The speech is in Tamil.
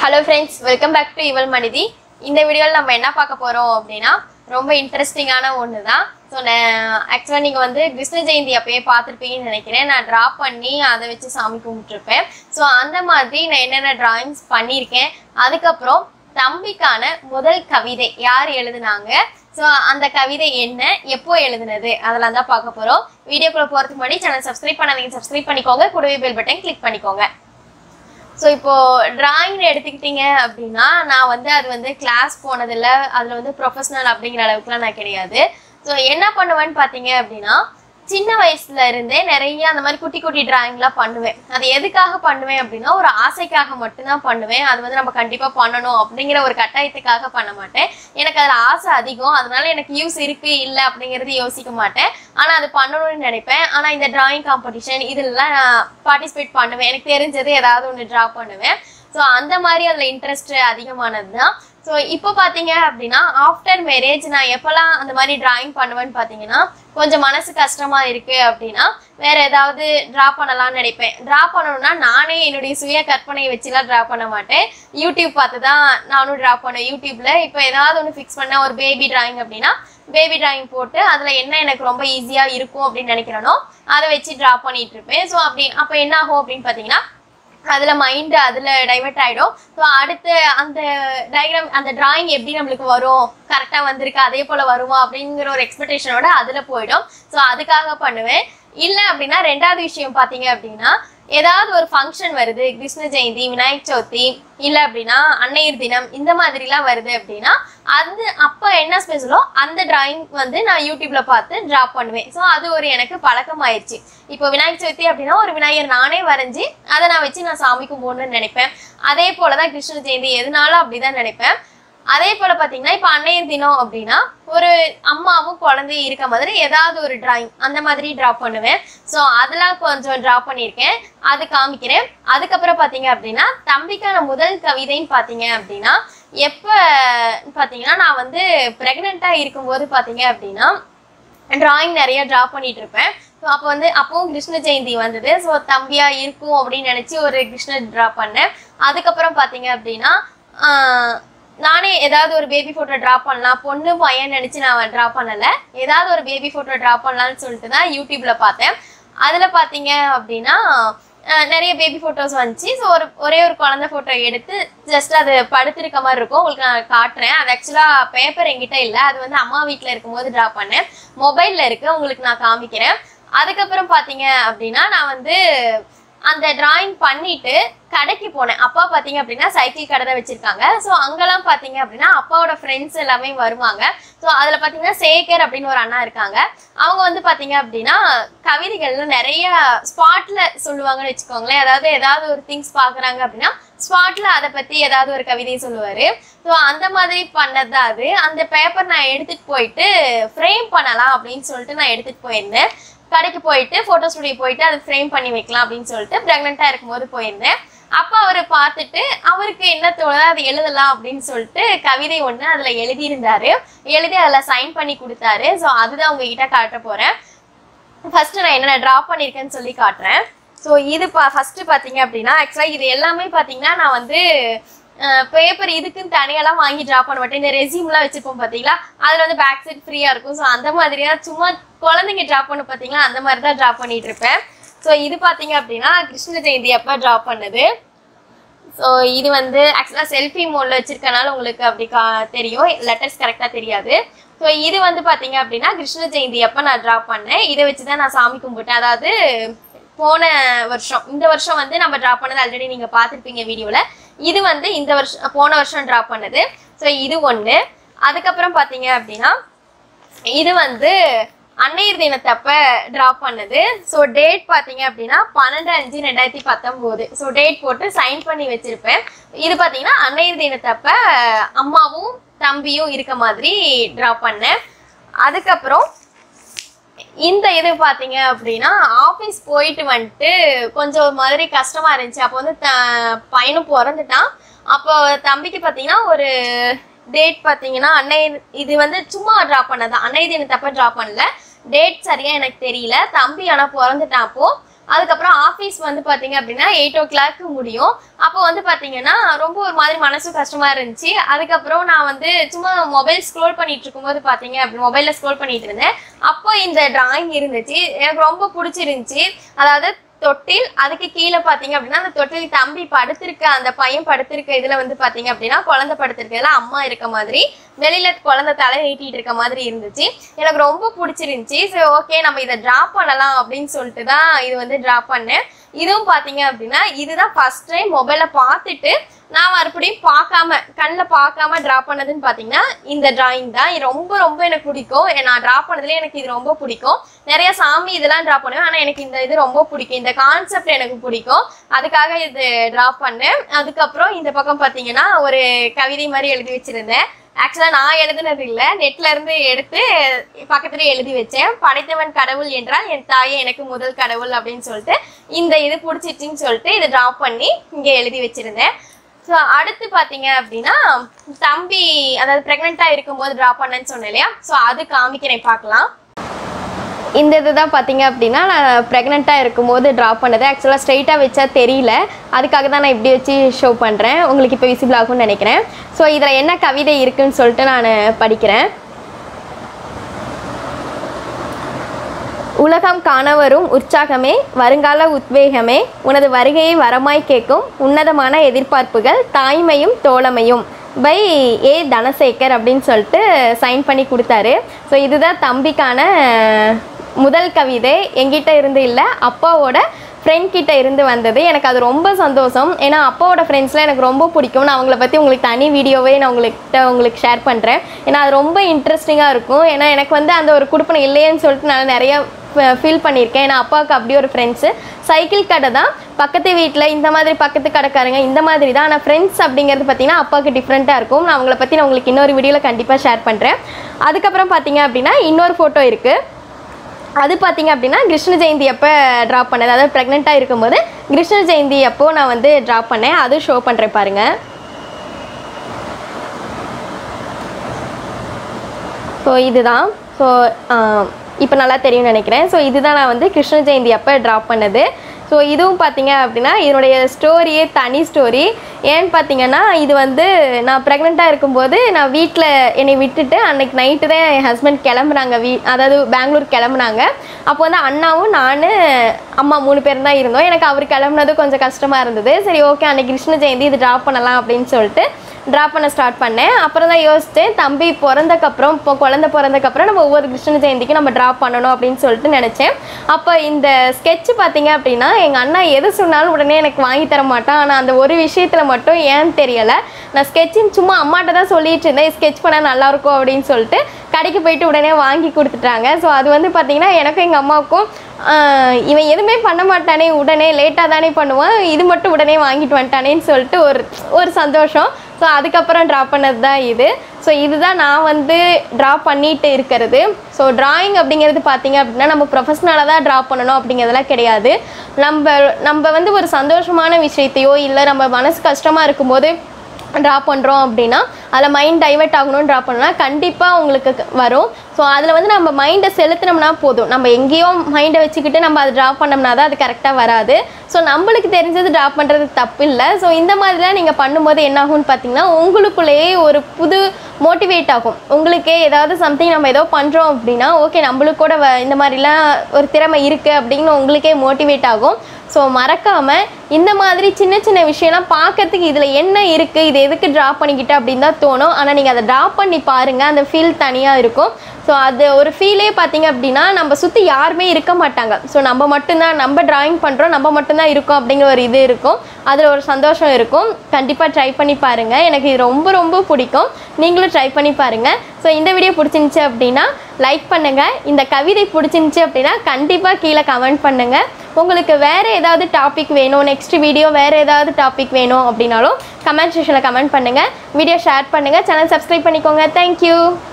hello friends welcome back to இவள் மனிதி இந்த வீடியோவில் நம்ம என்ன பார்க்க போகிறோம் அப்படின்னா ரொம்ப இன்ட்ரெஸ்டிங்கான ஒன்று தான் ஸோ ஆக்சுவலாக நீங்கள் வந்து கிருஷ்ண ஜெயந்தி அப்பயே பார்த்துருப்பீங்கன்னு நினைக்கிறேன் நான் ட்ரா பண்ணி அதை வச்சு சாமி கும்பிட்டுருப்பேன் ஸோ அந்த மாதிரி நான் என்னென்ன டிராயிங்ஸ் பண்ணியிருக்கேன் அதுக்கப்புறம் தம்பிக்கான முதல் கவிதை யார் எழுதுனாங்க ஸோ அந்த கவிதை என்ன எப்போ எழுதுனது அதெல்லாம் தான் பார்க்க போகிறோம் வீடியோக்குள்ளே போகிறதுக்கு முன்னாடி சேனல் சப்ஸ்கிரைப் பண்ணாதீங்க சப்ஸ்கிரைப் பண்ணிக்கோங்க கூடவே பெல் பட்டன் கிளிக் பண்ணிக்கோங்க ஸோ இப்போ டிராயிங் எடுத்துக்கிட்டீங்க அப்படின்னா நான் வந்து அது வந்து கிளாஸ் போனதில்ல அதில் வந்து ப்ரொஃபஷனல் அப்படிங்கிற அளவுக்குலாம் நான் கிடையாது ஸோ என்ன பண்ணுவேன்னு பார்த்தீங்க அப்படின்னா சின்ன வயசுல இருந்தே நிறைய அந்த மாதிரி குட்டி குட்டி டிராயிங்லாம் பண்ணுவேன் அது எதுக்காக பண்ணுவேன் அப்படின்னா ஒரு ஆசைக்காக மட்டும்தான் பண்ணுவேன் அது வந்து நம்ம கண்டிப்பாக பண்ணணும் அப்படிங்கிற ஒரு கட்டாயத்துக்காக பண்ண மாட்டேன் எனக்கு அதில் ஆசை அதிகம் அதனால எனக்கு யூஸ் இருக்கு இல்லை அப்படிங்கிறது யோசிக்க மாட்டேன் ஆனால் அது பண்ணணும்னு நினைப்பேன் ஆனால் இந்த டிராயிங் காம்படிஷன் இதெல்லாம் நான் பார்ட்டிசிபேட் பண்ணுவேன் எனக்கு தெரிஞ்சது ஏதாவது ஒன்று ட்ரா பண்ணுவேன் ஸோ அந்த மாதிரி அதில் இன்ட்ரெஸ்ட் அதிகமானது தான் ஸோ இப்போ பார்த்தீங்க அப்படின்னா ஆஃப்டர் மேரேஜ் நான் எப்போல்லாம் அந்த மாதிரி டிராயிங் பண்ணுவேன்னு பார்த்தீங்கன்னா கொஞ்சம் மனசு கஷ்டமாக இருக்குது அப்படின்னா வேற ஏதாவது ட்ரா பண்ணலாம்னு நினைப்பேன் ட்ரா பண்ணணும்னா நானே என்னுடைய சுய கற்பனையை வச்சுலாம் ட்ரா பண்ண மாட்டேன் யூடியூப் பார்த்து தான் நானும் ட்ரா பண்ணேன் யூடியூப்ல இப்போ ஏதாவது ஒன்று ஃபிக்ஸ் பண்ண ஒரு பேபி டிராயிங் அப்படின்னா பேபி டிராயிங் போட்டு அதில் என்ன எனக்கு ரொம்ப ஈஸியாக இருக்கும் அப்படின்னு நினைக்கிறேனோ அதை வச்சு ட்ரா பண்ணிட்டு இருப்பேன் ஸோ அப்படி அப்போ என்ன ஆகும் அப்படின்னு பார்த்தீங்கன்னா அதில் மைண்டு அதில் டைவர்ட் ஆகிடும் ஸோ அடுத்து அந்த டயக்ராம் அந்த டிராயிங் எப்படி நம்மளுக்கு வரும் கரெக்டாக வந்திருக்கு அதே போல் வருமா அப்படிங்கிற ஒரு எக்ஸ்பெக்டேஷனோட அதில் போயிடும் ஸோ அதுக்காக பண்ணுவேன் இல்லை அப்படின்னா ரெண்டாவது விஷயம் பார்த்தீங்க அப்படின்னா ஏதாவது ஒரு ஃபங்க்ஷன் வருது கிருஷ்ண ஜெயந்தி விநாயகர் சதுர்த்தி இல்லை அப்படின்னா அன்னையர் தினம் இந்த மாதிரிலாம் வருது அப்படின்னா அது அப்போ என்ன ஸ்பெஷலோ அந்த டிராயிங் வந்து நான் யூடியூப்ல பார்த்து ட்ரா பண்ணுவேன் ஸோ அது ஒரு எனக்கு பழக்கமாயிருச்சு இப்போ விநாயகர் சதுர்த்தி அப்படின்னா ஒரு விநாயகர் நானே வரைஞ்சி அதை நான் வச்சு நான் சாமி கும்பிடணும்னு நினைப்பேன் அதே போல தான் கிருஷ்ண ஜெயந்தி எதுனாலும் அப்படிதான் நினைப்பேன் அதே போல பாத்தீங்கன்னா இப்ப அன்னையர் தினம் அப்படின்னா ஒரு அம்மாவும் குழந்தையும் இருக்க மாதிரி ஏதாவது ஒரு டிராயிங் அந்த மாதிரி டிரா பண்ணுவேன் ஸோ அதெல்லாம் கொஞ்சம் டிரா பண்ணியிருக்கேன் அது காமிக்கிறேன் அதுக்கப்புறம் பாத்தீங்க அப்படின்னா தம்பிக்கான முதல் கவிதைன்னு பாத்தீங்க அப்படின்னா எப்ப பாத்தீங்கன்னா நான் வந்து பிரெக்னெண்டா இருக்கும்போது பாத்தீங்க அப்படின்னா டிராயிங் நிறைய ட்ரா பண்ணிட்டு இருப்பேன் ஸோ அப்போ வந்து அப்பவும் கிருஷ்ண ஜெயந்தி வந்தது ஸோ தம்பியா இருக்கும் அப்படின்னு நினச்சி ஒரு கிருஷ்ணர் ட்ரா பண்ணேன் அதுக்கப்புறம் பார்த்தீங்க அப்படின்னா ஆஹ், நானே ஏதாவது ஒரு பேபி ஃபோட்டோ ட்ரா பண்ணலாம் பொண்ணு பையன் நினச்சி நான் ட்ரா பண்ணலை ஏதாவது ஒரு பேபி ஃபோட்டோ ட்ரா பண்ணலாம்னு சொல்லிட்டு தான் யூடியூப்ல பார்த்தேன் அதில் பார்த்தீங்க அப்படின்னா அஹ், நிறைய பேபி ஃபோட்டோஸ் வந்துச்சு ஸோ ஒரு ஒரே ஒரு குழந்தை ஃபோட்டோ எடுத்து ஜஸ்ட் அது படுத்திருக்க மாதிரி இருக்கும் உங்களுக்கு நான் காட்டுறேன் அது ஆக்சுவலாக பேப்பர் என்கிட்ட இல்லை அது வந்து அம்மா வீட்டில் இருக்கும்போது ட்ரா பண்ணேன் மொபைலில் இருக்கு உங்களுக்கு நான் காமிக்கிறேன் அதுக்கப்புறம் பார்த்தீங்க அப்படின்னா நான் வந்து அந்த டிராயிங் பண்ணிட்டு கடைக்கு போனேன் அப்பா பார்த்தீங்க அப்படின்னா சைக்கிள் கடை தான் வச்சிருக்காங்க ஸோ அங்கெல்லாம் பார்த்தீங்க அப்படின்னா அப்பாவோட ஃப்ரெண்ட்ஸ் எல்லாமே வருவாங்க ஸோ அதில் பார்த்தீங்கன்னா சேகர் அப்படின்னு ஒரு அண்ணா இருக்காங்க அவங்க வந்து பார்த்தீங்க அப்படின்னா கவிதைகள்ல நிறைய ஸ்பாட்ல சொல்லுவாங்கன்னு வச்சுக்கோங்களேன் அதாவது ஏதாவது ஒரு திங்ஸ் பார்க்குறாங்க அப்படின்னா ஸ்பாட்ல அதை பத்தி ஏதாவது ஒரு கவிதை சொல்லுவாரு ஸோ அந்த மாதிரி பண்ணது தான் அது அந்த பேப்பர் நான் எடுத்துட்டு போயிட்டு ஃப்ரேம் பண்ணலாம் அப்படின்னு சொல்லிட்டு நான் எடுத்துட்டு போயிருந்தேன் கடைக்கு போயிட்டு ஃபோட்டோ ஸ்டுடியோ போயிட்டு அதை ஃப்ரேம் பண்ணி வைக்கலாம் அப்படின்னு சொல்லிட்டு ப்ரெக்னெண்ட்டாக இருக்கும்போது போயிருந்தேன் அப்போ அவர் பார்த்துட்டு அவருக்கு என்ன தோணுதோ அதை எழுதலாம் அப்படின்னு சொல்லிட்டு கவிதை ஒன்று அதில் எழுதியிருந்தாரு எழுதி அதில் சைன் பண்ணி கொடுத்தாரு ஸோ அதுதான் உங்ககிட்ட காட்ட போகிறேன் ஃபர்ஸ்ட் நான் என்னென்ன ட்ரா பண்ணியிருக்கேன்னு சொல்லி காட்டுறேன் ஸோ இது பா ஃபர்ஸ்ட் பார்த்தீங்க அப்படின்னா ஆக்சுவலாக இது எல்லாமே பார்த்தீங்கன்னா நான் வந்து பேப்பர் இதுக்குன்னு தனியெல்லாம் வாங்கி ட்ரா பண்ண மாட்டேன் இந்த ரெசியூம்லாம் வச்சுருப்போம் பார்த்தீங்களா அதில் வந்து பேக் சைட் ஃப்ரீயாக இருக்கும் ஸோ அந்த மாதிரியா சும்மா குழந்தைங்க ட்ரா பண்ண பார்த்தீங்களா அந்த மாதிரி தான் ட்ரா பண்ணிட்டு இருப்பேன் ஸோ இது பார்த்தீங்க அப்படின்னா கிருஷ்ண ஜெயந்தி அப்போ ட்ரா பண்ணது ஸோ இது வந்து ஆக்சுவலாக செல்ஃபி மோடில் வச்சிருக்கனால உங்களுக்கு அப்படி கா தெரியும் லெட்டர்ஸ் கரெக்டாக தெரியாது ஸோ இது வந்து பார்த்தீங்க அப்படின்னா கிருஷ்ண ஜெயந்தி அப்போ நான் ட்ரா பண்ணேன் இதை வச்சு தான் நான் சாமி கும்பிட்டேன் அதாவது போன வருஷம் இந்த வருஷம் வந்து நம்ம ட்ரா பண்ணது ஆல்ரெடி நீங்கள் பார்த்துருப்பீங்க வீடியோவில் இது வந்து இந்த வருஷம் போன வருஷம் ட்ரா பண்ணது ஸோ இது ஒன்று அதுக்கப்புறம் பார்த்தீங்க அப்படின்னா இது வந்து அன்னையர் தினத்தப்ப ட்ரா பண்ணது ஸோ டேட் பார்த்தீங்க அப்படின்னா பன்னெண்டு அஞ்சு ரெண்டாயிரத்தி பத்தொம்போது ஸோ டேட் போட்டு சைன் பண்ணி வச்சிருப்பேன் இது பார்த்தீங்கன்னா அன்னையர் தினத்தப்ப அம்மாவும் தம்பியும் இருக்க மாதிரி ட்ரா பண்ணேன் அதுக்கப்புறம் இந்த இது பார்த்தீங்க அப்படின்னா ஆஃபீஸ் போயிட்டு வந்துட்டு கொஞ்சம் ஒரு மாதிரி கஷ்டமா இருந்துச்சு அப்போ வந்து த- பையனும் பிறந்துட்டான் அப்போ தம்பிக்கு பார்த்தீங்கன்னா ஒரு டேட் பார்த்தீங்கன்னா அன்னை இது வந்து சும்மா ட்ரா பண்ணதான் அன்னை தினத்தப்ப ட்ரா பண்ணல டேட் சரியா எனக்கு தெரியல தம்பி ஆனால் பிறந்துட்டான் அப்போ அதுக்கப்புறம் ஆஃபீஸ் வந்து பார்த்தீங்க அப்படின்னா எயிட் ஓ கிளாக்கு முடியும் அப்போ வந்து பார்த்தீங்கன்னா ரொம்ப ஒரு மாதிரி மனசு கஷ்டமா இருந்துச்சு அதுக்கப்புறம் நான் வந்து சும்மா மொபைல் ஸ்க்ரோல் பண்ணிட்டு இருக்கும்போது பார்த்தீங்க அப்படி மொபைலில் ஸ்க்ரோல் பண்ணிட்டு இருந்தேன் அப்போ இந்த டிராயிங் இருந்துச்சு எனக்கு ரொம்ப பிடிச்சிருந்துச்சி அதாவது தொட்டில் அதுக்கு கீழே பார்த்தீங்க அப்படின்னா அந்த தொட்டில் தம்பி படுத்திருக்க அந்த பையன் படுத்திருக்க இதுல வந்து பார்த்தீங்க அப்படின்னா குழந்தை படுத்திருக்கிறதுல அம்மா இருக்க மாதிரி வெளியில குழந்தை தலை நீட்டிட்டு இருக்க மாதிரி இருந்துச்சு எனக்கு ரொம்ப பிடிச்சிருந்துச்சி சரி ஓகே நம்ம இதை ட்ரா பண்ணலாம் அப்படின்னு சொல்லிட்டு தான் இது வந்து ட்ரா பண்ணேன் இதுவும் பார்த்தீங்க அப்படின்னா இதுதான் ஃபர்ஸ்ட் டைம் மொபைலை பார்த்துட்டு நான் மறுபடியும் பார்க்காம கண்ணில் பார்க்காம ட்ரா பண்ணதுன்னு பார்த்தீங்கன்னா இந்த டிராயிங் தான் இது ரொம்ப ரொம்ப எனக்கு பிடிக்கும் நான் ட்ரா பண்ணதுலேயே எனக்கு இது ரொம்ப பிடிக்கும் நிறைய சாமி இதெல்லாம் ட்ரா பண்ணுவேன் ஆனால் எனக்கு இந்த இது ரொம்ப பிடிக்கும் இந்த கான்செப்ட் எனக்கு பிடிக்கும் அதுக்காக இது ட்ரா பண்ணேன் அதுக்கப்புறம் இந்த பக்கம் பார்த்தீங்கன்னா ஒரு கவிதை மாதிரி எழுதி வச்சிருந்தேன் ஆக்சுவலாக நான் எழுதுனது இல்லை நெட்ல இருந்து எடுத்து பக்கத்துல எழுதி வச்சேன் படைத்தவன் கடவுள் என்றால் என் தாயே எனக்கு முதல் கடவுள் அப்படின்னு சொல்லிட்டு இந்த இது பிடிச்சிச்சின்னு சொல்லிட்டு இதை ட்ரா பண்ணி இங்கே எழுதி வச்சிருந்தேன் ஸோ அடுத்து பார்த்தீங்க அப்படின்னா தம்பி அதாவது ப்ரெக்னெண்ட்டாக இருக்கும்போது ட்ரா பண்ணேன்னு சொன்னேன் இல்லையா ஸோ அது காமிக்கிறேன் பார்க்கலாம் இந்த இது தான் பார்த்தீங்க அப்படின்னா நான் ப்ரெக்னெண்ட்டாக இருக்கும்போது ட்ரா பண்ணது ஆக்சுவலாக ஸ்ட்ரைட்டாக வச்சா தெரியல அதுக்காக தான் நான் இப்படி வச்சு ஷோ பண்ணுறேன் உங்களுக்கு இப்போ விசிபிள் ஆகும்னு நினைக்கிறேன் ஸோ இதில் என்ன கவிதை இருக்குன்னு சொல்லிட்டு நான் படிக்கிறேன் உலகம் காண வரும் உற்சாகமே வருங்கால உத்வேகமே உனது வருகையை வரமாய் கேட்கும் உன்னதமான எதிர்பார்ப்புகள் தாய்மையும் தோழமையும் பை ஏ தனசேகர் அப்படின்னு சொல்லிட்டு சைன் பண்ணி கொடுத்தாரு ஸோ இதுதான் தம்பிக்கான முதல் கவிதை எங்கிட்ட இருந்து இல்லை அப்பாவோட ஃப்ரெண்ட் கிட்ட இருந்து வந்தது எனக்கு அது ரொம்ப சந்தோஷம் ஏன்னா அப்பாவோட ஃப்ரெண்ட்ஸ்லாம் எனக்கு ரொம்ப பிடிக்கும் நான் அவங்கள பற்றி உங்களுக்கு தனி வீடியோவே நான் உங்கள்கிட்ட உங்களுக்கு ஷேர் பண்ணுறேன் ஏன்னா அது ரொம்ப இன்ட்ரெஸ்டிங்காக இருக்கும் ஏன்னா எனக்கு வந்து அந்த ஒரு குடுப்பனை இல்லையேன்னு சொல்லிட்டு நான் நிறைய ஃபீல் பண்ணியிருக்கேன் ஏன்னா அப்பாவுக்கு அப்படி ஒரு ஃப்ரெண்ட்ஸு சைக்கிள் கடை தான் பக்கத்து வீட்டில் இந்த மாதிரி பக்கத்து கடைக்காரங்க இந்த மாதிரி தான் ஆனால் ஃப்ரெண்ட்ஸ் அப்படிங்கிறது பார்த்தீங்கன்னா அப்பாவுக்கு டிஃப்ரெண்ட்டாக இருக்கும் நான் அவங்கள பற்றி நான் உங்களுக்கு இன்னொரு வீடியோவில் கண்டிப்பாக ஷேர் பண்ணுறேன் அதுக்கப்புறம் பார்த்தீங்க அப்படின்னா இன்னொரு ஃபோட்டோ இருக்குது அது பார்த்தீங்க அப்படின்னா கிருஷ்ண ஜெயந்தி அப்போ ட்ரா பண்ணது அதாவது ப்ரெக்னெண்ட்டாக இருக்கும்போது கிருஷ்ண ஜெயந்தி அப்போ நான் வந்து ட்ரா பண்ணேன் அதுவும் ஷோ பண்ணுறேன் பாருங்கள் ஸோ இதுதான் ஸோ இப்போ நல்லா தெரியும்னு நினைக்கிறேன் ஸோ இதுதான் நான் வந்து கிருஷ்ண ஜெயந்தி அப்போ ட்ரா பண்ணது ஸோ இதுவும் பார்த்தீங்க அப்படின்னா இதனுடைய ஸ்டோரியே தனி ஸ்டோரி ஏன்னு பார்த்தீங்கன்னா இது வந்து நான் ப்ரெக்னெண்ட்டாக இருக்கும்போது நான் வீட்டில் என்னை விட்டுட்டு அன்னைக்கு நைட்டு தான் என் ஹஸ்பண்ட் கிளம்புனாங்க வீ அதாவது பெங்களூர் கிளம்புனாங்க அப்போ வந்து அண்ணாவும் நான் அம்மா மூணு பேர் தான் இருந்தோம் எனக்கு அவர் கிளம்புனது கொஞ்சம் கஷ்டமாக இருந்தது சரி ஓகே அன்னைக்கு கிருஷ்ண ஜெயந்தி இது ட்ரா பண்ணலாம் அப்படின்னு சொல்லிட்டு ட்ரா பண்ண ஸ்டார்ட் பண்ணேன் அப்புறம் தான் யோசித்தேன் தம்பி பிறந்தக்கப்புறம் இப்போ குழந்த பிறந்தக்கப்புறம் நம்ம ஒவ்வொரு கிருஷ்ண ஜெயந்திக்கும் நம்ம ட்ரா பண்ணணும் அப்படின்னு சொல்லிட்டு நினச்சேன் அப்போ இந்த ஸ்கெட்ச் பார்த்தீங்க அப்படின்னா எங்கள் அண்ணா எது சொன்னாலும் உடனே எனக்கு வாங்கி தர மாட்டான் ஆனால் அந்த ஒரு விஷயத்தில் மட்டும் ஏன்னு தெரியலை நான் ஸ்கெட்சிங் சும்மா அம்மாட்ட தான் சொல்லிட்டு இருந்தேன் ஸ்கெட்ச் பண்ணால் நல்லாயிருக்கும் அப்படின்னு சொல்லிட்டு கடைக்கு போயிட்டு உடனே வாங்கி கொடுத்துட்டாங்க ஸோ அது வந்து பார்த்தீங்கன்னா எனக்கும் எங்கள் அம்மாவுக்கும் ஆஹ் இவன் எதுவுமே பண்ண மாட்டானே உடனே லேட்டாக தானே பண்ணுவான் இது மட்டும் உடனே வாங்கிட்டு வந்துட்டானேன்னு சொல்லிட்டு ஒரு ஒரு சந்தோஷம் ஸோ அதுக்கப்புறம் ட்ரா பண்ணது தான் இது ஸோ இதுதான் நான் வந்து ட்ரா பண்ணிட்டு இருக்கிறது ஸோ டிராயிங் அப்படிங்கிறது பார்த்தீங்க அப்படின்னா நம்ம ப்ரொஃபஷ்னலாக தான் ட்ரா பண்ணணும் அப்படிங்கிறதெல்லாம் கிடையாது நம்ம நம்ம வந்து ஒரு சந்தோஷமான விஷயத்தையோ இல்லை நம்ம மனசு கஷ்டமாக இருக்கும்போது ட்ரா பண்ணுறோம் அப்படின்னா அதில் மைண்ட் டைவர்ட் ஆகணும்னு ட்ரா பண்ணோம்னா கண்டிப்பாக உங்களுக்கு க- வரும் ஸோ அதில் வந்து நம்ம மைண்டை செலுத்தினோம்னா போதும் நம்ம எங்கேயோ மைண்டை வச்சுக்கிட்டு நம்ம அதை ட்ரா பண்ணோம்னா தான் அது கரெக்டாக வராது ஸோ நம்மளுக்கு தெரிஞ்சது ட்ரா பண்ணுறது தப்பு இல்லை ஸோ இந்த மாதிரிலாம் நீங்கள் பண்ணும்போது என்ன ஆகும்னு பார்த்தீங்கன்னா உங்களுக்குள்ளேயே ஒரு புது மோட்டிவேட் ஆகும் உங்களுக்கே ஏதாவது சம்திங் நம்ம ஏதோ பண்ணுறோம் அப்படின்னா ஓகே நம்மளுக்கு கூட வ- இந்த மாதிரிலாம் ஒரு திறமை இருக்குது அப்படின்னு உங்களுக்கே மோட்டிவேட் ஆகும் ஸோ மறக்காமல் இந்த மாதிரி சின்ன சின்ன விஷயம்லாம் பார்க்கறதுக்கு இதில் என்ன இருக்குது இது எதுக்கு ட்ரா பண்ணிக்கிட்டு அப்படின்னு தான் தோணும் ஆனால் நீங்கள் அதை ட்ரா பண்ணி பாருங்கள் அந்த ஃபீல் தனியாக இருக்கும் ஸோ அது ஒரு ஃபீலே பார்த்தீங்க அப்படின்னா நம்ம சுற்றி யாருமே இருக்க மாட்டாங்க ஸோ நம்ம மட்டும்தான் நம்ம டிராயிங் பண்ணுறோம் நம்ம மட்டும்தான் இருக்கோம் அப்படிங்கிற ஒரு இது இருக்கும் அதில் ஒரு சந்தோஷம் இருக்கும் கண்டிப்பாக ட்ரை பண்ணி பாருங்கள் எனக்கு இது ரொம்ப ரொம்ப பிடிக்கும் நீங்களும் ட்ரை பண்ணி பாருங்கள் ஸோ இந்த வீடியோ பிடிச்சிருந்துச்சி அப்படின்னா லைக் பண்ணுங்கள் இந்த கவிதை பிடிச்சிருந்துச்சி அப்படின்னா கண்டிப்பாக கீழே கமெண்ட் பண்ணுங்கள் உங்களுக்கு வேறு ஏதாவது டாபிக் வேணும் நெக்ஸ்ட் வீடியோ வேறு ஏதாவது டாபிக் வேணும் அப்படின்னாலும் கமெண்ட் செக்ஷனில் கமெண்ட் பண்ணுங்கள் வீடியோ ஷேர் பண்ணுங்கள் சேனல் சப்ஸ்கிரைப் பண்ணிக்கோங்க தேங்க்யூ